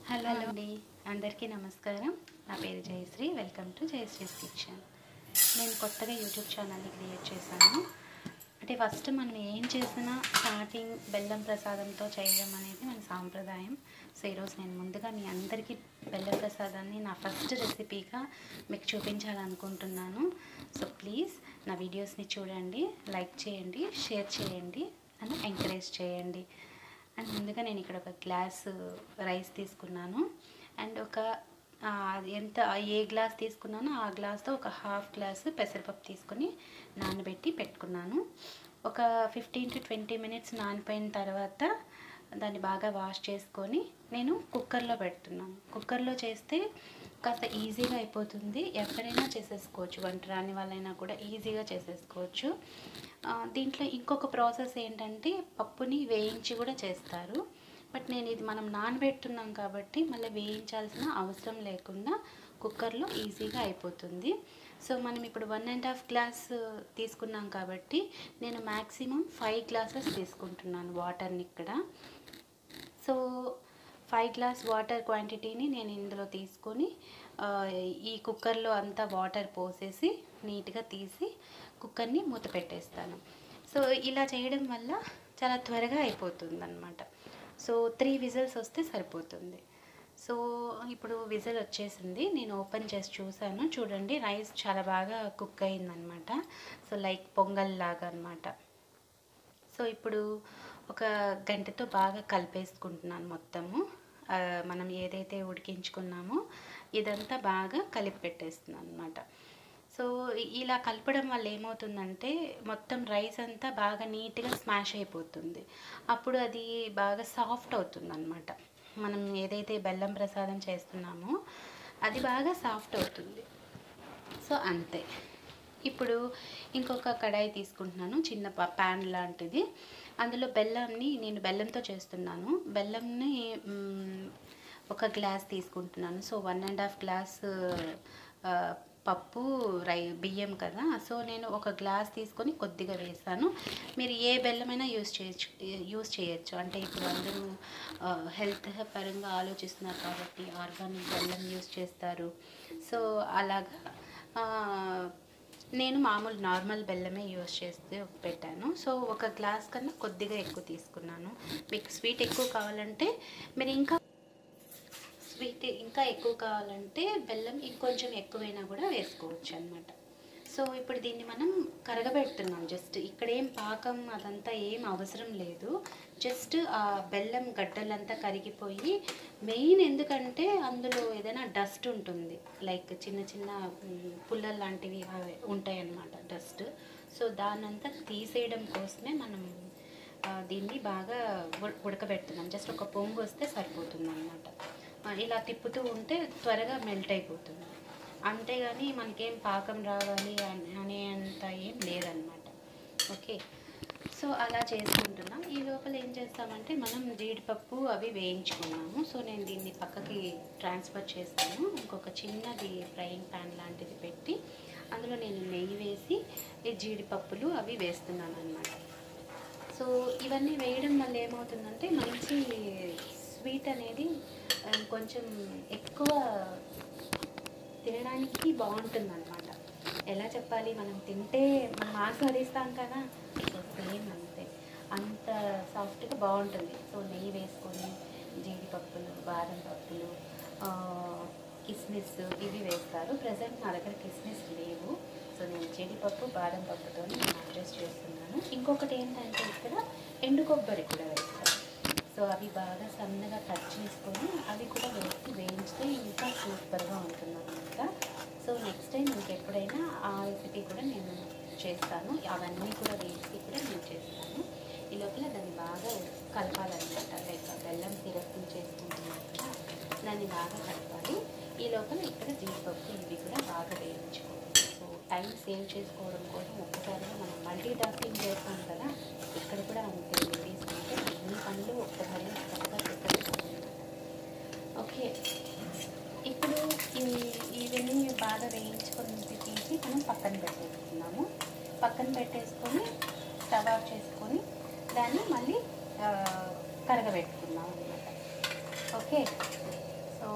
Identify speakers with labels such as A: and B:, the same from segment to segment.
A: hello అండి అందరికీ నమస్కారం నా పేరు Jayashree welcome to Jayashree's kitchen నేను కొత్తగా యూట్యూబ్ ఛానల్ని క్రియేట్ చేశాను అంటే ఫస్ట్ మనం ఏం చేసినా స్టార్టింగ్ బెల్లం ప్రసాదంతో చేయడం అనేది మన సాంప్రదాయం సో ఈరోజు నేను ముందుగా మీ అందరికీ బెల్లం ప్రసాదాన్ని నా ఫస్ట్ రెసిపీగా మీకు చూపించాలనుకుంటున్నాను సో ప్లీజ్ నా వీడియోస్ని చూడండి లైక్ చేయండి షేర్ చేయండి నన్ను ఎంకరేజ్ చేయండి అండ్ ముందుగా నేను ఇక్కడ ఒక గ్లాస్ రైస్ తీసుకున్నాను అండ్ ఒక ఆ, ఎంత ఏ గ్లాస్ తీసుకున్నానో ఆ గ్లాస్తో ఒక హాఫ్ గ్లాస్ పెసరపప్పు తీసుకొని నానబెట్టి పెట్టుకున్నాను ఒక ఫిఫ్టీన్ టు ట్వంటీ మినిట్స్ నానిపోయిన తర్వాత దాన్ని బాగా వాష్ చేసుకొని నేను కుక్కర్లో పెడుతున్నాను కుక్కర్లో చేస్తే కాస్త ఈజీగా అయిపోతుంది ఎవరైనా చేసేసుకోవచ్చు వంట రాని వాళ్ళైనా కూడా ఈజీగా చేసేసుకోవచ్చు ఆ, దీంట్లో ఇంకొక ప్రాసెస్ ఏంటంటే పప్పుని వేయించి కూడా చేస్తారు బట్ నేను ఇది మనం నానబెట్టున్నాం కాబట్టి మళ్ళీ వేయించాల్సిన అవసరం లేకుండా కుక్కర్లో ఈజీగా అయిపోతుంది సో మనం ఇప్పుడు వన్ అండ్ హాఫ్ గ్లాస్ తీసుకున్నాం కాబట్టి నేను మ్యాక్సిమం ఫైవ్ గ్లాసెస్ తీసుకుంటున్నాను వాటర్ని ఇక్కడ సో ఫైవ్ గ్లాస్ వాటర్ క్వాంటిటీని నేను ఇందులో తీసుకొని ఆ, ఈ కుక్కర్లో అంతా వాటర్ పోసేసి నీట్గా తీసి కుక్కర్ని మూత పెట్టేస్తాను సో ఇలా చేయడం వల్ల చాలా త్వరగా అయిపోతుంది అనమాట సో త్రీ విజిల్స్ వస్తే సరిపోతుంది సో ఇప్పుడు విజిల్ వచ్చేసింది నేను ఓపెన్ చేసి చూసాను చూడండి రైస్ చాలా బాగా కుక్ అయిందనమాట సో లైక్ పొంగల్ లాగా అనమాట సో ఇప్పుడు ఒక గంటతో బాగా కలిపేసుకుంటున్నాను మొత్తము ఆ, మనం ఏదైతే ఉడికించుకున్నామో ఇదంతా బాగా కలిపి పెట్టేస్తున్నాను అనమాట సో ఇ- ఇలా కలపడం వల్ల ఏమవుతుందంటే మొత్తం రైస్ అంతా బాగా నీట్గా స్మాష్ అయిపోతుంది అప్పుడు అది బాగా సాఫ్ట్ అవుతుంది అనమాట మనం ఏదైతే బెల్లం ప్రసాదం చేస్తున్నామో అది బాగా సాఫ్ట్ అవుతుంది సో అంతే ఇప్పుడు ఇంకొక కడాయి తీసుకుంటున్నాను చిన్న ప- ప్యాన్ లాంటిది అందులో బెల్లంని నేను బెల్లంతో చేస్తున్నాను బెల్లంని మ్, ఒక గ్లాస్ తీసుకుంటున్నాను so one and half glass ఆ, పప్పు రై బియ్యం కదా సో నేను ఒక గ్లాస్ తీసుకొని కొద్దిగా వేసాను మీరు ఏ బెల్లమైనా యూస్ చేయొచ్చు యూస్ చేయొచ్చు అంటే ఇప్పుడు అందరూ హెల్త్ పరంగా ఆలోచిస్తున్నారు కాబట్టి ఆర్గానిక్ బెల్లం యూస్ చేస్తారు సో అలాగా ఆ, నేను మామూలు నార్మల్ బెల్లమే యూస్ చేస్తూ పెట్టాను సో ఒక గ్లాస్ కన్నా కొద్దిగా ఎక్కువ తీసుకున్నాను మీకు స్వీట్ ఎక్కువ కావాలంటే మీరు ఇంకా స్వీట్ ఇంకా ఎక్కువ కావాలంటే బెల్లం ఇంకొంచెం ఎక్కువైనా కూడా వేసుకోవచ్చు అనమాట సో ఇప్పుడు దీన్ని మనం కరగబెడుతున్నాం జస్ట్ ఇక్కడ ఏం పాకం అదంతా ఏం అవసరం లేదు జస్ట్ ఆ బెల్లం గడ్డలంతా కరిగిపోయి మెయిన్ ఎందుకంటే అందులో ఏదైనా డస్ట్ ఉంటుంది లైక్ చిన్న చిన్న మ్, పుల్లలు లాంటివి అవి ఉంటాయి అన్నమాట డస్ట్ సో దాన్నంతా తీసేయడం కోసమే మనం ఆ, దీన్ని బాగా ఉడ- ఉడకబెడుతున్నాం జస్ట్ ఒక పొంగు వస్తే సరిపోతుంది అనమాట ఇలా తిప్పుతూ ఉంటే త్వరగా మెల్ట్ అయిపోతుంది అంతేగాని మనకేం పాకం రావాలి అన్- అనేంత ఏం లేదనమాట ఓకే సో అలా చేసుకుంటున్నాం ఈ లోపల ఏం చేస్తామంటే మనం జీడిపప్పు అవి వేయించుకున్నాము సో నేను దీన్ని పక్కకి ట్రాన్స్ఫర్ చేస్తాను ఇంకొక చిన్నది ఫ్రైయింగ్ ప్యాన్ లాంటిది పెట్టి అందులో నేను నెయ్యి వేసి ఈ జీడిపప్పులు అవి వేస్తున్నాను అనమాట సో ఇవన్నీ వేయడం వల్ల ఏమవుతుందంటే మంచి స్వీట్ అనేది ఆ, కొంచెం ఎక్కువ తినడానికి బాగుంటుంది అనమాట ఎలా చెప్పాలి మనం తింటే మనం ఆస్వాదిస్తాం కదా సో సేమ్ అంతే అంత సాఫ్ట్గా బాగుంటుంది సో నెయ్యి వేసుకొని జీడిపప్పులు బాదం పప్పులు ఆ, కిస్మిస్ ఇవి వేస్తారు ప్రజెంట్ నా దగ్గర కిస్మిస్ లేవు సో నేను జీడిపప్పు బాదం పప్పుతో నేను అడ్జస్ట్ చేస్తున్నాను ఇంకొకటి ఏంటంటే ఇక్కడ ఎండు కొబ్బరి కూడా వేస్తారు సో అవి బాగా సన్నగా కట్ చేసుకొని అవి కూడా వేసి వేయించితే ఇంకా సూపర్గా ఉంటుంది అనమాట సో నెక్స్ట్ టైం మీకు ఎప్పుడైనా ఆ రెసిపీ కూడా నేను చేస్తాను అవన్నీ కూడా వేసి కూడా నేను చేస్తాను ఈ లోపల దాన్ని బాగా కలపాలన్నమాట లైక్ బెల్లం సిరప్ చేసుకుంటున్నాను కదా దాన్ని బాగా కలపాలి ఈ లోపల ఇక్కడ జీడిపప్పు ఇవి కూడా బాగా వేయించుకోవాలి సో టైం సేవ్ చేసుకోవడం కోసం ఒక్కసారిగా మనం మల్టీ టాస్కింగ్ చేస్తాం కదా ఇక్కడ కూడా అంతే తీసుకుంటే అన్ని పనులు ఒక్కసారి చక్కగా చెప్పేసుకోవాలి ఓకే ఇప్పుడు ఈ- ఇవన్నీ బాగా వేయించుకొని తీసి మనం పక్కన పెట్టేసుకున్నాము పక్కన పెట్టేసుకొని స్టవ్ ఆఫ్ చేసుకొని దాన్ని మళ్ళీ ఆ, కరగబెట్టుకున్నాం అనమాట okay so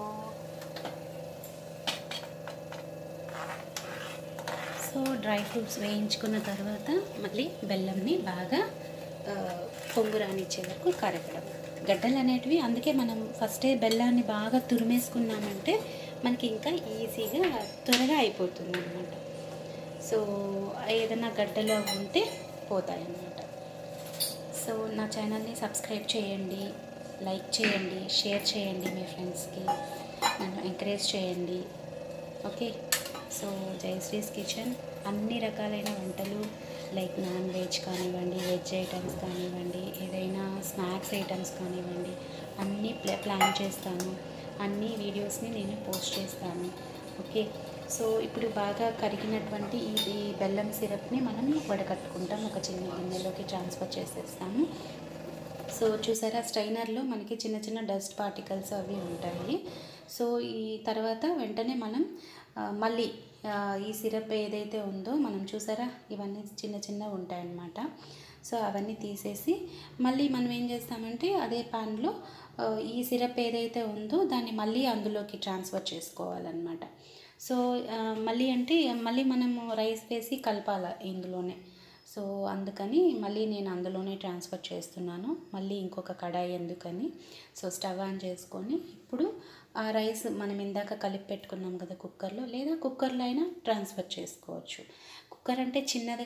A: so dry fruits వేయించుకున్న తర్వాత మళ్ళీ బెల్లంని బాగా ఆ, పొంగు రానిచ్చే వరకు కరగడం గడ్డలు అనేటివి అందుకే మనం ఫస్టే బెల్లాన్ని బాగా తురిమేసుకున్నామంటే మనకి ఇంకా ఈజీగా త్వరగా అయిపోతుంది అనమాట సో ఏదైనా గడ్డలు అవి ఉంటే పోతాయి అన్నమాట సో నా ఛానల్ని సబ్స్క్రైబ్ చేయండి లైక్ చేయండి షేర్ చేయండి మీ ఫ్రెండ్స్కి నన్ను ఎంకరేజ్ చేయండి ఓకే సో జయశ్రీస్ కిచెన్ అన్ని రకాలైన వంటలు లైక్ నాన్ వెజ్ కానివ్వండి వెజ్ ఐటమ్స్ కానివ్వండి ఏదైనా స్నాక్స్ ఐటమ్స్ కానివ్వండి అన్నీ ప్లా ప్లాన్ చేస్తాను అన్ని వీడియోస్ని నేను పోస్ట్ చేస్తాను ఓకే సో ఇప్పుడు బాగా కరిగినటువంటి ఈ ఈ బెల్లం సిరప్ని మనం వడకట్టుకుంటాం ఒక చిన్న గిన్నెలోకి ట్రాన్స్ఫర్ చేసేస్తాము సో చూసారా స్ట్రైనర్లో మనకి చిన్న చిన్న డస్ట్ పార్టికల్స్ అవి ఉంటాయి సో ఈ తర్వాత వెంటనే మనం ఆ, మళ్ళీ ఆ, ఈ సిరప్ ఏదైతే ఉందో మనం చూసారా ఇవన్నీ చిన్న చిన్న ఉంటాయన్నమాట సో అవన్నీ తీసేసి మళ్ళీ మనం ఏం చేస్తామంటే అదే ప్యాన్లో ఆ, ఈ సిరప్ ఏదైతే ఉందో దాన్ని మళ్ళీ అందులోకి ట్రాన్స్ఫర్ చేసుకోవాలన్నమాట సో ఆ, మళ్ళీ అంటే మళ్ళీ మనము రైస్ వేసి కలపాల ఇందులోనే సో అందుకని మళ్ళీ నేను అందులోనే ట్రాన్స్ఫర్ చేస్తున్నాను మళ్ళీ ఇంకొక కడాయి ఎందుకని సో స్టవ్ ఆన్ చేసుకొని ఇప్పుడు ఆ రైస్ మనం ఇందాక కలిపి పెట్టుకున్నాం కదా కుక్కర్లో లేదా కుక్కర్లో అయినా ట్రాన్స్ఫర్ చేసుకోవచ్చు కుక్కర్ అంటే చిన్నదిగా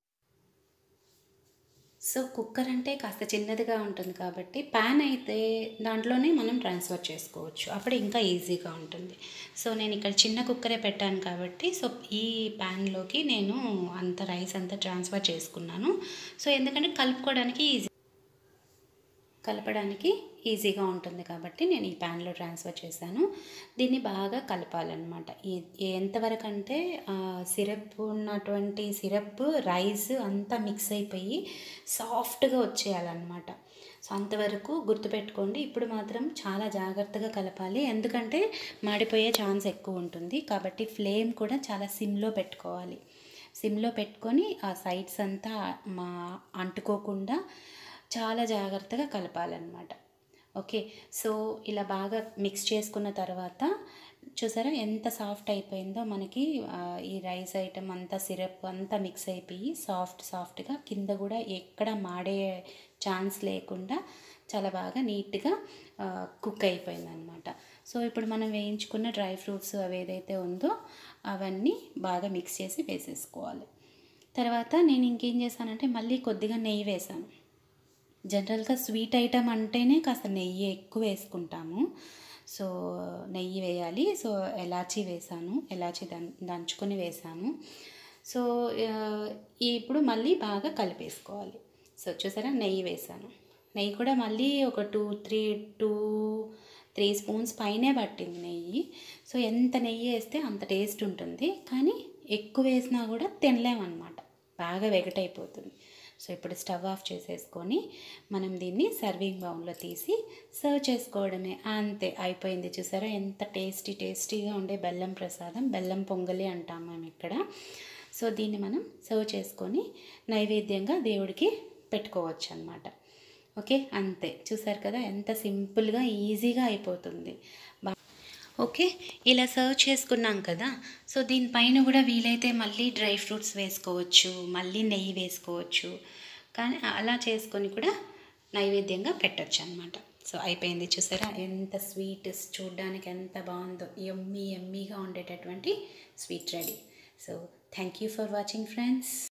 A: సో కుక్కర్ అంటే కాస్త చిన్నదిగా ఉంటుంది కాబట్టి ప్యాన్ అయితే దాంట్లోనే మనం ట్రాన్స్ఫర్ చేసుకోవచ్చు అప్పుడు ఇంకా ఈజీగా ఉంటుంది సో నేను ఇక్కడ చిన్న కుక్కరే పెట్టాను కాబట్టి సో ఈ ప్యాన్లోకి నేను అంత రైస్ అంతా ట్రాన్స్ఫర్ చేసుకున్నాను సో ఎందుకంటే కలుపుకోవడానికి ఈజీ కలపడానికి ఈజీగా ఉంటుంది కాబట్టి నేను ఈ ప్యాన్లో ట్రాన్స్ఫర్ చేశాను దీన్ని బాగా కలపాలన్నమాట ఈ- ఎంతవరకు అంటే సిరప్ ఉన్నటువంటి సిరప్ రైస్ అంతా మిక్స్ అయిపోయి సాఫ్ట్గా వచ్చేయాలన్నమాట సో అంతవరకు గుర్తుపెట్టుకోండి ఇప్పుడు మాత్రం చాలా జాగ్రత్తగా కలపాలి ఎందుకంటే మాడిపోయే ఛాన్స్ ఎక్కువ ఉంటుంది కాబట్టి ఫ్లేమ్ కూడా చాలా సిమ్లో పెట్టుకోవాలి సిమ్లో పెట్టుకొని ఆ సైడ్స్ అంతా మా అంటుకోకుండా చాలా జాగ్రత్తగా కలపాలన్నమాట ఓకే సో ఇలా బాగా మిక్స్ చేసుకున్న తర్వాత చూసారా ఎంత సాఫ్ట్ అయిపోయిందో మనకి ఆ, ఈ రైస్ ఐటమ్ అంతా సిరప్ అంతా మిక్స్ అయిపోయి సాఫ్ట్ సాఫ్ట్గా కింద కూడా ఎక్కడ మాడే ఛాన్స్ లేకుండా చాలా బాగా నీట్గా కుక్ అయిపోయింది అనమాట సో ఇప్పుడు మనం వేయించుకున్న డ్రై ఫ్రూట్స్ అవి ఏదైతే ఉందో అవన్నీ బాగా మిక్స్ చేసి వేసేసుకోవాలి తర్వాత నేను ఇంకేం చేశానంటే మళ్ళీ కొద్దిగా నెయ్యి వేసాను జనరల్గా స్వీట్ ఐటమ్ అంటేనే కాస్త నెయ్యి ఎక్కువ వేసుకుంటాము సో నెయ్యి వేయాలి సో ఎలాచీ వేసాను ఎలాచీ దం దంచుకొని వేసాను సో ఆ, ఇప్పుడు మళ్ళీ బాగా కలిపేసుకోవాలి సో చూసారా నెయ్యి వేసాను నెయ్యి కూడా మళ్ళీ ఒక two three two three spoons పైనే పట్టింది నెయ్యి సో ఎంత నెయ్యి వేస్తే అంత టేస్ట్ ఉంటుంది కానీ ఎక్కువ వేసినా కూడా తినలేమన్నమాట బాగా వెగటైపోతుంది సో ఇప్పుడు స్టవ్ ఆఫ్ చేసేసుకొని మనం దీన్ని సర్వింగ్ బౌల్లో తీసి సర్వ్ చేసుకోవడమే అంతే అయిపోయింది చూసారా ఎంత టేస్టీ టేస్టీగా ఉండే బెల్లం ప్రసాదం బెల్లం పొంగలి అంటాం మేము ఇక్కడ సో దీన్ని మనం సర్వ్ చేసుకొని నైవేద్యంగా దేవుడికి పెట్టుకోవచ్చు అనమాట ఓకే అంతే చూసారు కదా ఎంత సింపుల్గా ఈజీగా అయిపోతుంది బా ఓకే ఇలా సర్వ్ చేసుకున్నాం కదా సో దీనిపైన కూడా వీలైతే మళ్ళీ డ్రై ఫ్రూట్స్ వేసుకోవచ్చు మళ్ళీ నెయ్యి వేసుకోవచ్చు కానీ అలా చేసుకొని కూడా నైవేద్యంగా పెట్టచ్చు అనమాట సో అయిపోయింది చూసారా ఎంత స్వీట్ చూడడానికి ఎంత బాగుందో ఎమ్మీ ఎమ్మీగా ఉండేటటువంటి sweet ready so thank you for watching friends